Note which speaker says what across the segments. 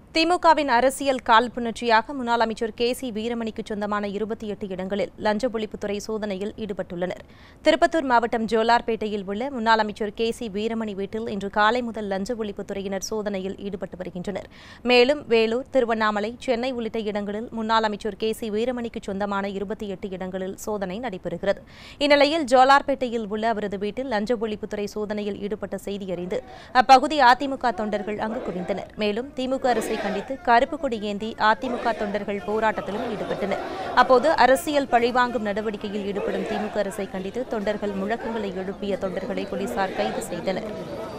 Speaker 1: திமுகவின் அரசியல் காழ்ப்புணர்ச்சியாக முன்னாள் அமைச்சர் கே சி வீரமணிக்கு சொந்தமான இருபத்தி எட்டு இடங்களில் லஞ்ச ஒழிப்புத்துறை சோதனையில் ஈடுபட்டுள்ளனர் திருப்பத்தூர் மாவட்டம் ஜோலார்பேட்டையில் உள்ள முன்னாள் அமைச்சர் கே சி வீரமணி வீட்டில் இன்று காலை முதல் லஞ்ச ஒழிப்புத்துறையினர் சோதனையில் ஈடுபட்டு வருகின்றனர் மேலும் வேலூர் திருவண்ணாமலை சென்னை உள்ளிட்ட இடங்களில் முன்னாள் அமைச்சர் கே சி வீரமணிக்கு சொந்தமான இருபத்தி எட்டு இடங்களில் சோதனை நடைபெறுகிறது இந்நிலையில் ஜோலார்பேட்டையில் உள்ள அவரது வீட்டில் லஞ்ச ஒழிப்புத்துறை சோதனையில் ஈடுபட்ட செய்தி அறிந்து அப்பகுதி அதிமுக தொண்டர்கள் அங்கு குவிந்தனர் மேலும் திமுக அரசை கண்டித்து கருப்பு கொடி ஏந்தி அதிமுக தொண்டர்கள் போராட்டத்திலும் ஈடுபட்டனர் அப்போது அரசியல் பழிவாங்கும் நடவடிக்கையில் ஈடுபடும் திமுக அரசை கண்டித்து தொண்டர்கள் முழக்கங்களை எழுப்பிய தொண்டர்களை போலீசார் கைது செய்தனர்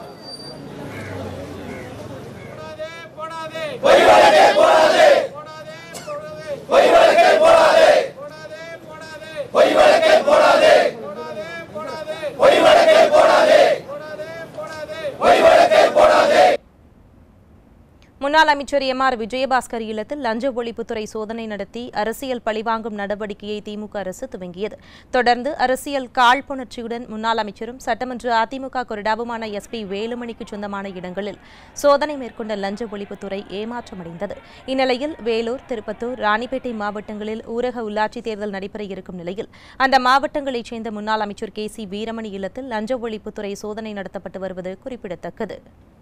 Speaker 2: போடாதே பொய் வழக்கே போடாதே போடாதே பொய் வழக்கே போடாதே போடாதே போடாதே பொய் வழக்கே போடாதே போடாதே போடாதே பொய் வழக்கே போடாதே போடாதே போடாதே பொய் வழக்கே போடாதே
Speaker 1: முன்னாள் அமைச்சர் எம் ஆர் விஜயபாஸ்கர் இல்லத்தில் லஞ்ச ஒழிப்புத்துறை சோதனை நடத்தி அரசியல் பழிவாங்கும் நடவடிக்கையை திமுக அரசு துவங்கியது தொடர்ந்து அரசியல் காழ்ப்புணர்ச்சியுடன் முன்னாள் அமைச்சரும் சட்டமன்ற அதிமுக கொறடாவுமான எஸ் பி வேலுமணிக்கு சொந்தமான இடங்களில் சோதனை மேற்கொண்ட லஞ்ச ஒழிப்புத்துறை ஏமாற்றமடைந்தது இந்நிலையில் வேலூர் திருப்பத்தூர் ராணிப்பேட்டை மாவட்டங்களில் ஊரக உள்ளாட்சி தேர்தல் நடைபெற இருக்கும் நிலையில் அந்த மாவட்டங்களைச் சேர்ந்த முன்னாள் அமைச்சர் கே சி வீரமணி இல்லத்தில் லஞ்ச ஒழிப்புத்துறை சோதனை நடத்தப்பட்டு வருவது குறிப்பிடத்தக்கது